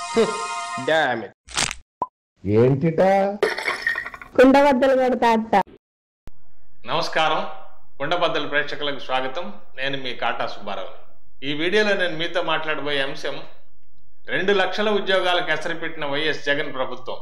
damn it ఏంటిటా కుండబద్దలు కొడతా అత్త నమస్కారం కుండబద్దల ప్రేక్షకులకు స్వాగతం నేను మీ కాటా సుబ్బారావు ఈ వీడియోలో నేను మీతో మాట్లాడబోయే అంశం రెండు లక్షల ఉద్యోగాలకు ఎసరిపెట్టిన వైఎస్ జగన్ ప్రభుత్వం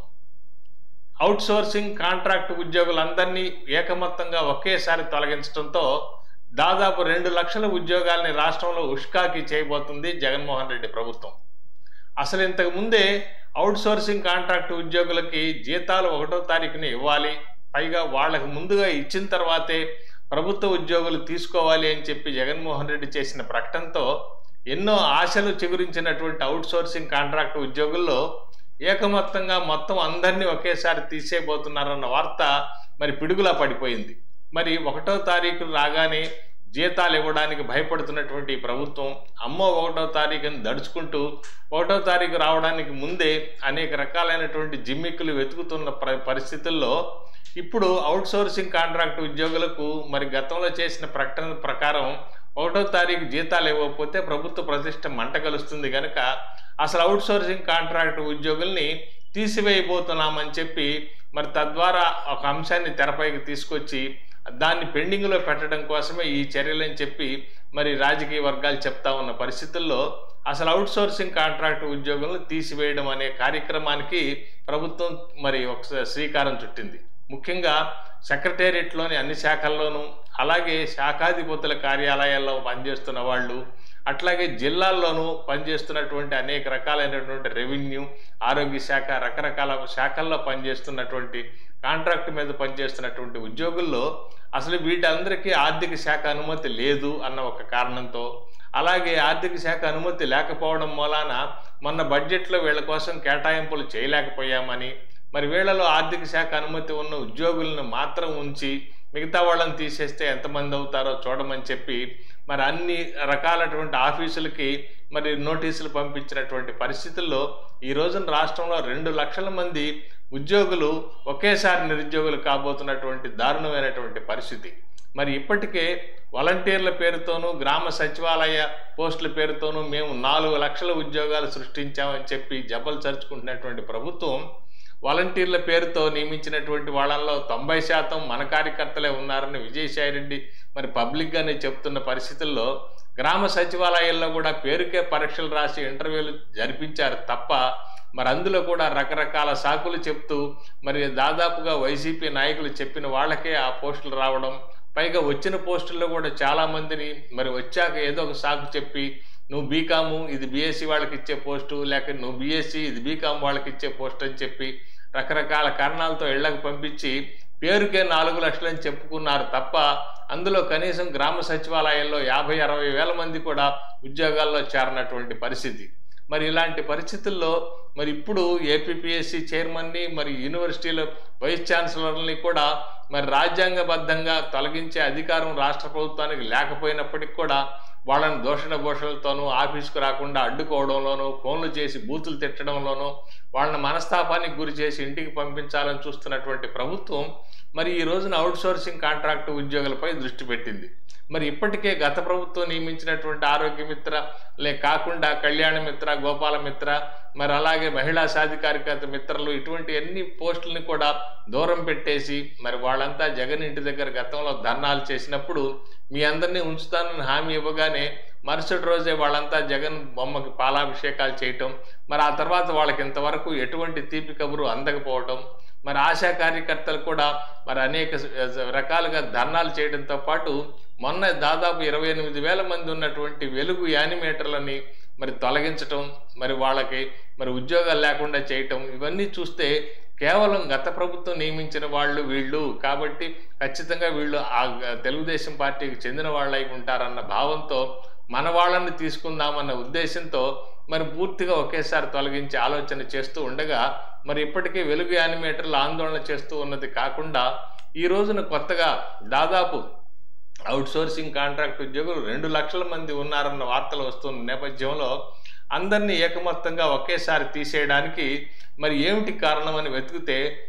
అవుట్ సోర్సింగ్ కాంట్రాక్ట్ ఉద్యోగులందరినీ ఏకమొత్తంగా ఒకేసారి తొలగించడంతో దాదాపు రెండు లక్షల ఉద్యోగాల్ని రాష్ట్రంలో ఉష్కాకి చేయబోతుంది జగన్మోహన్ రెడ్డి ప్రభుత్వం అసలు ఇంతకు ముందే అవుట్ సోర్సింగ్ కాంట్రాక్ట్ ఉద్యోగులకి జీతాలు ఒకటో తారీఖున ఇవ్వాలి పైగా వాళ్ళకు ముందుగా ఇచ్చిన తర్వాతే ప్రభుత్వ ఉద్యోగులు తీసుకోవాలి అని చెప్పి జగన్మోహన్ రెడ్డి చేసిన ప్రకటనతో ఎన్నో ఆశలు చిగురించినటువంటి అవుట్ సోర్సింగ్ కాంట్రాక్ట్ ఉద్యోగుల్లో ఏకమొత్తంగా మొత్తం అందరినీ ఒకేసారి తీసేయబోతున్నారన్న వార్త మరి పిడుగులా పడిపోయింది మరి ఒకటో తారీఖు రాగానే జీతాలు ఇవ్వడానికి భయపడుతున్నటువంటి ఈ ప్రభుత్వం అమ్మో ఒకటో తారీఖుని దడుచుకుంటూ ఒకటో తారీఖు రావడానికి ముందే అనేక రకాలైనటువంటి జిమ్మిక్కులు వెతుకుతున్న ప్ర పరిస్థితుల్లో ఇప్పుడు అవుట్ సోర్సింగ్ కాంట్రాక్ట్ ఉద్యోగులకు మరి గతంలో చేసిన ప్రకటన ప్రకారం ఒకటో తారీఖు జీతాలు ఇవ్వకపోతే ప్రభుత్వ ప్రతిష్ట మంట కలుస్తుంది కనుక అసలు అవుట్ సోర్సింగ్ కాంట్రాక్ట్ ఉద్యోగుల్ని తీసివేయబోతున్నామని చెప్పి మరి తద్వారా ఒక అంశాన్ని తెరపైకి తీసుకొచ్చి దాన్ని పెండింగ్లో పెట్టడం కోసమే ఈ చర్యలని చెప్పి మరి రాజకీయ వర్గాలు చెప్తా ఉన్న పరిస్థితుల్లో అసలు అవుట్ సోర్సింగ్ కాంట్రాక్ట్ ఉద్యోగులను తీసివేయడం అనే కార్యక్రమానికి ప్రభుత్వం మరి ఒక శ్రీకారం చుట్టింది ముఖ్యంగా సెక్రటేరియట్లోని అన్ని శాఖల్లోనూ అలాగే శాఖాధిపతుల కార్యాలయాల్లో పనిచేస్తున్న వాళ్ళు అట్లాగే జిల్లాల్లోనూ పనిచేస్తున్నటువంటి అనేక రకాలైనటువంటి రెవెన్యూ ఆరోగ్య శాఖ రకరకాల శాఖల్లో పనిచేస్తున్నటువంటి కాంట్రాక్ట్ మీద పనిచేస్తున్నటువంటి ఉద్యోగుల్లో అసలు వీటందరికీ ఆర్థిక శాఖ అనుమతి లేదు అన్న ఒక కారణంతో అలాగే ఆర్థిక శాఖ అనుమతి లేకపోవడం మూలాన మొన్న బడ్జెట్లో వీళ్ళ కోసం కేటాయింపులు చేయలేకపోయామని మరి వీళ్ళలో ఆర్థిక శాఖ అనుమతి ఉన్న ఉద్యోగులను మాత్రం ఉంచి మిగతా వాళ్ళని తీసేస్తే ఎంతమంది అవుతారో చూడమని చెప్పి మరి అన్ని రకాలటువంటి ఆఫీసులకి మరి నోటీసులు పంపించినటువంటి పరిస్థితుల్లో ఈ రోజున రాష్ట్రంలో రెండు లక్షల మంది ఉద్యోగులు ఒకేసారి నిరుద్యోగులు కాబోతున్నటువంటి దారుణమైనటువంటి పరిస్థితి మరి ఇప్పటికే వాలంటీర్ల పేరుతోనూ గ్రామ సచివాలయ పోస్టుల పేరుతోనూ మేము నాలుగు లక్షల ఉద్యోగాలు సృష్టించామని చెప్పి జబ్బలు చరుచుకుంటున్నటువంటి ప్రభుత్వం వాలంటీర్ల పేరుతో నియమించినటువంటి వాళ్ళల్లో తొంభై శాతం మన కార్యకర్తలే ఉన్నారని విజయసాయిరెడ్డి మరి పబ్లిక్గానే చెప్తున్న పరిస్థితుల్లో గ్రామ సచివాలయాల్లో కూడా పేరుకే పరీక్షలు రాసి ఇంటర్వ్యూలు జరిపించారు తప్ప మరి అందులో కూడా రకరకాల సాకులు చెప్తూ మరి దాదాపుగా వైసీపీ నాయకులు చెప్పిన వాళ్ళకే ఆ పోస్టులు రావడం పైగా వచ్చిన పోస్టుల్లో కూడా చాలామందిని మరి వచ్చాక ఏదో ఒక సాకు చెప్పి నువ్వు బీకాము ఇది బీఎస్సీ వాళ్ళకి ఇచ్చే పోస్టు లేక నువ్వు బీఎస్సీ ఇది బీకామ్ వాళ్ళకి ఇచ్చే పోస్ట్ అని చెప్పి రకరకాల కారణాలతో ఇళ్లకు పంపించి పేరుకే నాలుగు లక్షలని చెప్పుకున్నారు తప్ప అందులో కనీసం గ్రామ సచివాలయాల్లో యాభై అరవై వేల మంది కూడా ఉద్యోగాల్లో చేరినటువంటి పరిస్థితి మరి ఇలాంటి పరిస్థితుల్లో మరి ఇప్పుడు ఏపీపీఎస్సీ చైర్మన్ని మరి యూనివర్సిటీల వైస్ ఛాన్సలర్ని కూడా మరి రాజ్యాంగబద్ధంగా తొలగించే అధికారం రాష్ట్ర ప్రభుత్వానికి లేకపోయినప్పటికీ కూడా వాళ్ళని దోషణ భోషణలతోనూ ఆఫీస్కు రాకుండా అడ్డుకోవడంలోనూ ఫోన్లు చేసి బూతులు తిట్టడంలోనూ వాళ్ళని మనస్తాపానికి గురి చేసి ఇంటికి పంపించాలని చూస్తున్నటువంటి ప్రభుత్వం మరి ఈ రోజున అవుట్ సోర్సింగ్ కాంట్రాక్టు ఉద్యోగులపై దృష్టి పెట్టింది మరి ఇప్పటికే గత ప్రభుత్వం నియమించినటువంటి ఆరోగ్య మిత్ర లే కాకుండా కళ్యాణ మిత్ర గోపాల మిత్ర మరి అలాగే మహిళా సాధికారికత మిత్రలు ఇటువంటి అన్ని పోస్టుల్ని కూడా దూరం పెట్టేసి మరి వాళ్ళంతా జగన్ ఇంటి దగ్గర గతంలో ధర్నాలు చేసినప్పుడు మీ అందరినీ ఉంచుతానని హామీ ఇవ్వగానే మరుసటి రోజే వాళ్ళంతా జగన్ బొమ్మకి పాలాభిషేకాలు చేయటం మరి ఆ తర్వాత వాళ్ళకి ఇంతవరకు ఎటువంటి తీపి కబురు అందకపోవటం మరి ఆశా కార్యకర్తలు కూడా మరి అనేక రకాలుగా ధర్నాలు చేయడంతో పాటు మొన్న దాదాపు ఇరవై ఎనిమిది వేల మంది ఉన్నటువంటి వెలుగు యానిమేటర్లని మరి తొలగించటం మరి వాళ్ళకి మరి ఉద్యోగాలు లేకుండా చేయటం ఇవన్నీ చూస్తే కేవలం గత ప్రభుత్వం నియమించిన వాళ్ళు వీళ్ళు కాబట్టి ఖచ్చితంగా వీళ్ళు ఆ తెలుగుదేశం పార్టీకి చెందిన వాళ్ళై ఉంటారన్న భావంతో మన వాళ్ళని తీసుకుందామన్న ఉద్దేశంతో మరి పూర్తిగా ఒకేసారి తొలగించే ఆలోచన చేస్తూ ఉండగా మరి ఇప్పటికే వెలుగు యానిమేటర్లు ఆందోళన చేస్తూ ఉన్నది కాకుండా ఈ రోజున కొత్తగా దాదాపు అవుట్ సోర్సింగ్ కాంట్రాక్ట్ ఉద్యోగులు రెండు లక్షల మంది ఉన్నారన్న వార్తలు వస్తున్న నేపథ్యంలో అందరినీ ఏకమొత్తంగా ఒకేసారి తీసేయడానికి మరి ఏమిటి కారణమని వెతికితే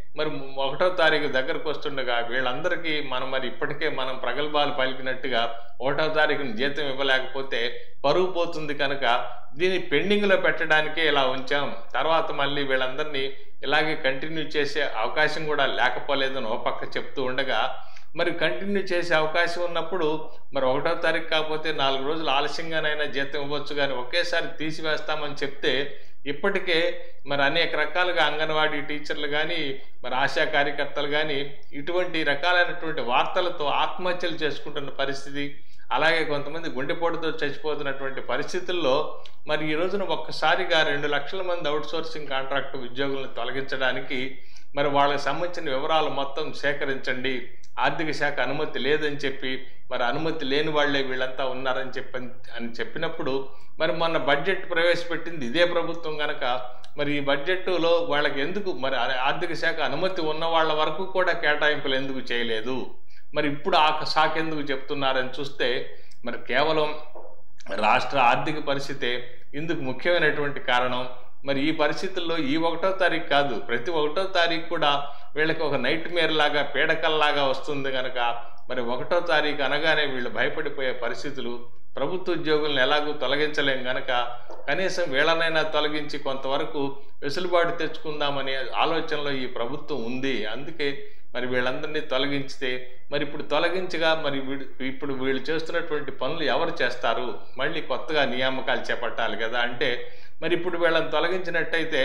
మరి ఒకటో తారీఖు దగ్గరకు వస్తుండగా వీళ్ళందరికీ మనం మరి ఇప్పటికే మనం ప్రగల్భాలు పలికినట్టుగా ఒకటో తారీఖున జీతం ఇవ్వలేకపోతే పరువు పోతుంది కనుక దీన్ని పెండింగ్లో పెట్టడానికే ఇలా ఉంచాం తర్వాత మళ్ళీ వీళ్ళందరినీ ఇలాగే కంటిన్యూ చేసే అవకాశం కూడా లేకపోలేదని ఓ పక్క చెప్తూ ఉండగా మరి కంటిన్యూ చేసే అవకాశం ఉన్నప్పుడు మరి ఒకటో తారీఖు కాకపోతే నాలుగు రోజులు ఆలస్యంగానైనా జీతం ఇవ్వచ్చు కానీ ఒకేసారి తీసివేస్తామని చెప్తే ఇప్పటికే మరి అనేక రకాలుగా అంగన్వాడీ టీచర్లు కానీ మరి ఆశా కార్యకర్తలు కానీ ఇటువంటి రకాలైనటువంటి వార్తలతో ఆత్మహత్యలు చేసుకుంటున్న పరిస్థితి అలాగే కొంతమంది గుండెపోటుతో చచ్చిపోతున్నటువంటి పరిస్థితుల్లో మరి ఈ రోజున ఒక్కసారిగా రెండు లక్షల మంది అవుట్సోర్సింగ్ కాంట్రాక్ట్ ఉద్యోగులను తొలగించడానికి మరి వాళ్ళకి సంబంధించిన వివరాలు మొత్తం సేకరించండి ఆర్థిక శాఖ అనుమతి లేదని చెప్పి మరి అనుమతి లేని వాళ్లే వీళ్ళంతా ఉన్నారని చెప్పి అని చెప్పినప్పుడు మరి మొన్న బడ్జెట్ ప్రవేశపెట్టింది ఇదే ప్రభుత్వం గనక మరి ఈ బడ్జెట్లో వాళ్ళకి ఎందుకు మరి ఆర్థిక శాఖ అనుమతి ఉన్న వాళ్ళ వరకు కూడా కేటాయింపులు ఎందుకు చేయలేదు మరి ఇప్పుడు ఆ శాఖ ఎందుకు చెప్తున్నారని చూస్తే మరి కేవలం రాష్ట్ర ఆర్థిక పరిస్థితే ఇందుకు ముఖ్యమైనటువంటి కారణం మరి ఈ పరిస్థితుల్లో ఈ ఒకటో తారీఖు కాదు ప్రతి ఒకటో తారీఖు కూడా వీళ్ళకి ఒక నైట్ మేర్ లాగా పీడకల్లాగా వస్తుంది కనుక మరి ఒకటో తారీఖు అనగానే వీళ్ళు భయపడిపోయే పరిస్థితులు ప్రభుత్వ ఉద్యోగులను ఎలాగూ తొలగించలేం గనక కనీసం వీళ్ళనైనా తొలగించి కొంతవరకు వెసులుబాటు తెచ్చుకుందామనే ఆలోచనలో ఈ ప్రభుత్వం ఉంది అందుకే మరి వీళ్ళందరినీ తొలగించితే మరి ఇప్పుడు తొలగించగా మరి ఇప్పుడు వీళ్ళు చేస్తున్నటువంటి పనులు ఎవరు చేస్తారు మళ్ళీ కొత్తగా నియామకాలు చేపట్టాలి కదా అంటే మరి ఇప్పుడు వీళ్ళని తొలగించినట్టయితే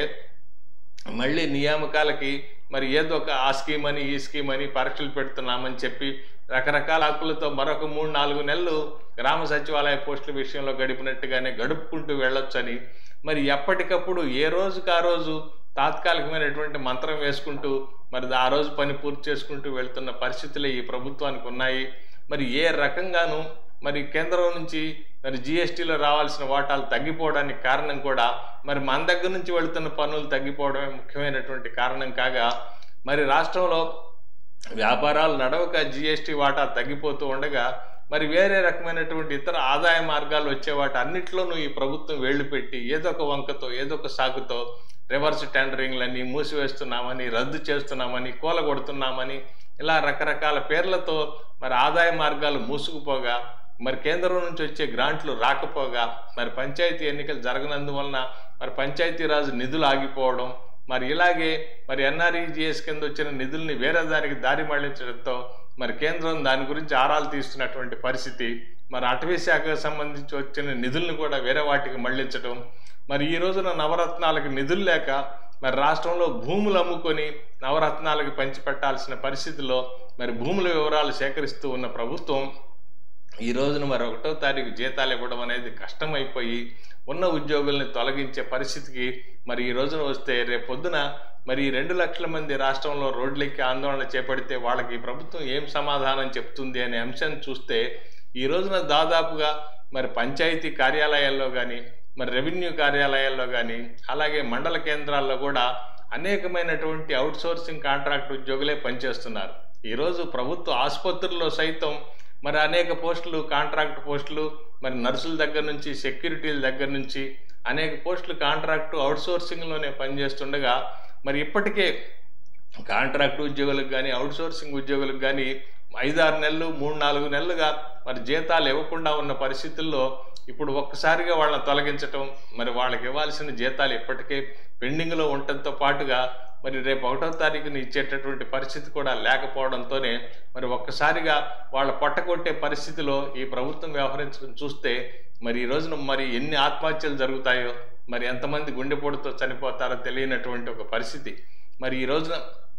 మళ్ళీ నియామకాలకి మరి ఏదో ఒక ఆ స్కీమ్ అని ఈ స్కీమ్ అని పరీక్షలు పెడుతున్నామని చెప్పి రకరకాల హక్కులతో మరొక మూడు నాలుగు నెలలు గ్రామ సచివాలయ పోస్టుల విషయంలో గడిపినట్టుగానే గడుపుకుంటూ వెళ్ళొచ్చని మరి ఎప్పటికప్పుడు ఏ రోజుకి ఆ రోజు తాత్కాలికమైనటువంటి మంత్రం వేసుకుంటూ మరి ఆ రోజు పని పూర్తి చేసుకుంటూ వెళ్తున్న పరిస్థితులే ఈ ప్రభుత్వానికి ఉన్నాయి మరి ఏ రకంగానూ మరి కేంద్రం నుంచి మరి జిఎస్టీలో రావాల్సిన వాటాలు తగ్గిపోవడానికి కారణం కూడా మరి మన దగ్గర నుంచి వెళుతున్న పన్నులు తగ్గిపోవడమే ముఖ్యమైనటువంటి కారణం కాగా మరి రాష్ట్రంలో వ్యాపారాలు నడవక జిఎస్టీ వాటా తగ్గిపోతూ ఉండగా మరి వేరే రకమైనటువంటి ఇతర ఆదాయ మార్గాలు వచ్చే వాటి అన్నింటిలోనూ ఈ ప్రభుత్వం వేళ్లు పెట్టి ఏదో ఒక వంకతో ఏదో ఒక సాకుతో రివర్స్ టెండరింగ్లని మూసివేస్తున్నామని రద్దు చేస్తున్నామని కూలగొడుతున్నామని ఇలా రకరకాల పేర్లతో మరి ఆదాయ మార్గాలు మూసుకుపోగా మరి కేంద్రం నుంచి వచ్చే గ్రాంట్లు రాకపోగా మరి పంచాయతీ ఎన్నికలు జరగనందువలన మరి పంచాయతీరాజ్ నిధులు ఆగిపోవడం మరి ఇలాగే మరి ఎన్ఆర్ఈజిఎస్ కింద వచ్చిన నిధుల్ని వేరే దానికి దారి మళ్లించడంతో మరి కేంద్రం దాని గురించి ఆరాలు తీస్తున్నటువంటి పరిస్థితి మరి అటవీ శాఖకు సంబంధించి వచ్చిన నిధుల్ని కూడా వేరే వాటికి మళ్లించడం మరి ఈ రోజున నవరత్నాలకు నిధులు లేక మరి రాష్ట్రంలో భూములు అమ్ముకొని నవరత్నాలకు పంచిపెట్టాల్సిన పరిస్థితిలో మరి భూముల వివరాలు సేకరిస్తూ ఉన్న ప్రభుత్వం ఈ రోజున మరి ఒకటో తారీఖు జీతాలు ఇవ్వడం అనేది కష్టమైపోయి ఉన్న ఉద్యోగుల్ని తొలగించే పరిస్థితికి మరి ఈ రోజున వస్తే రేపు పొద్దున మరి ఈ రెండు లక్షల మంది రాష్ట్రంలో రోడ్లెక్కి ఆందోళన చేపడితే వాళ్ళకి ప్రభుత్వం ఏం సమాధానం చెప్తుంది అనే అంశాన్ని చూస్తే ఈ రోజున దాదాపుగా మరి పంచాయతీ కార్యాలయాల్లో కానీ మరి రెవెన్యూ కార్యాలయాల్లో కానీ అలాగే మండల కేంద్రాల్లో కూడా అనేకమైనటువంటి అవుట్సోర్సింగ్ కాంట్రాక్ట్ ఉద్యోగులే పనిచేస్తున్నారు ఈరోజు ప్రభుత్వ ఆసుపత్రుల్లో సైతం మరి అనేక పోస్టులు కాంట్రాక్ట్ పోస్టులు మరి నర్సుల దగ్గర నుంచి సెక్యూరిటీల దగ్గర నుంచి అనేక పోస్టులు కాంట్రాక్టు అవుట్సోర్సింగ్లోనే పనిచేస్తుండగా మరి ఇప్పటికే కాంట్రాక్ట్ ఉద్యోగులకు కానీ అవుట్సోర్సింగ్ ఉద్యోగులకు కానీ ఐదారు నెలలు మూడు నాలుగు నెలలుగా మరి జీతాలు ఇవ్వకుండా ఉన్న పరిస్థితుల్లో ఇప్పుడు ఒక్కసారిగా వాళ్ళని తొలగించటం మరి వాళ్ళకి ఇవ్వాల్సిన జీతాలు ఇప్పటికే పెండింగ్లో ఉండటంతో పాటుగా మరి రేపు ఒకటో తారీఖున ఇచ్చేటటువంటి పరిస్థితి కూడా లేకపోవడంతోనే మరి ఒక్కసారిగా వాళ్ళ పొట్టకొట్టే పరిస్థితిలో ఈ ప్రభుత్వం వ్యవహరించడం చూస్తే మరి ఈ రోజున మరి ఎన్ని ఆత్మహత్యలు జరుగుతాయో మరి ఎంతమంది గుండెపోటుతో చనిపోతారో తెలియనటువంటి ఒక పరిస్థితి మరి ఈ రోజున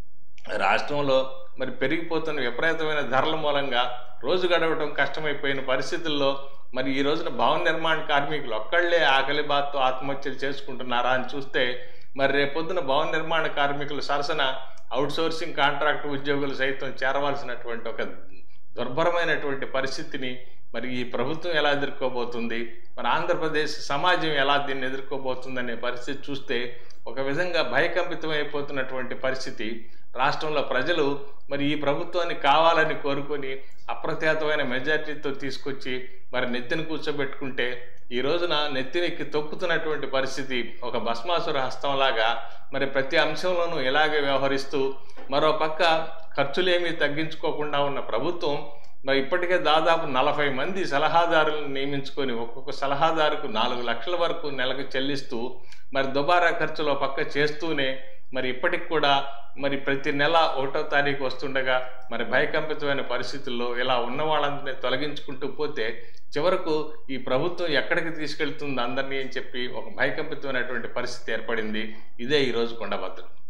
రాష్ట్రంలో మరి పెరిగిపోతున్న విపరీతమైన ధరల మూలంగా రోజు గడవటం కష్టమైపోయిన పరిస్థితుల్లో మరి ఈ రోజున భవన నిర్మాణ కార్మికులు ఒక్కళ్లే ఆకలి బాధతో ఆత్మహత్యలు చేసుకుంటున్నారా అని చూస్తే మరి రేపొద్దున భవన నిర్మాణ కార్మికులు సరసన అవుట్సోర్సింగ్ కాంట్రాక్ట్ ఉద్యోగులు సైతం చేరవలసినటువంటి ఒక దుర్భరమైనటువంటి పరిస్థితిని మరి ఈ ప్రభుత్వం ఎలా ఎదుర్కోబోతుంది మరి ఆంధ్రప్రదేశ్ సమాజం ఎలా దీన్ని ఎదుర్కోబోతుందనే పరిస్థితి చూస్తే ఒక విధంగా భయకంపితం అయిపోతున్నటువంటి పరిస్థితి రాష్ట్రంలో ప్రజలు మరి ఈ ప్రభుత్వాన్ని కావాలని కోరుకొని అప్రఖ్యాతమైన మెజార్టీతో తీసుకొచ్చి మరి నెత్తిని కూర్చోబెట్టుకుంటే ఈ రోజున నెత్తినెక్కి తొక్కుతున్నటువంటి పరిస్థితి ఒక భస్మాసుర హస్తంలాగా మరి ప్రతి అంశంలోనూ ఇలాగే వ్యవహరిస్తూ మరో పక్క ఖర్చులేమీ తగ్గించుకోకుండా ఉన్న ప్రభుత్వం మరి ఇప్పటికే దాదాపు నలభై మంది సలహాదారులను నియమించుకొని ఒక్కొక్క సలహాదారుకు నాలుగు లక్షల వరకు నెలకు చెల్లిస్తూ మరి దుబారా ఖర్చులో పక్క చేస్తూనే మరి ఇప్పటికి కూడా మరి ప్రతి నెల ఒకటో తారీఖు వస్తుండగా మరి భయకంపితమైన పరిస్థితుల్లో ఇలా ఉన్న వాళ్ళందరినీ తొలగించుకుంటూ పోతే చివరకు ఈ ప్రభుత్వం ఎక్కడికి తీసుకెళ్తుంది అందరినీ అని చెప్పి ఒక భయకంపితమైనటువంటి పరిస్థితి ఏర్పడింది ఇదే ఈరోజు కొండభద్రం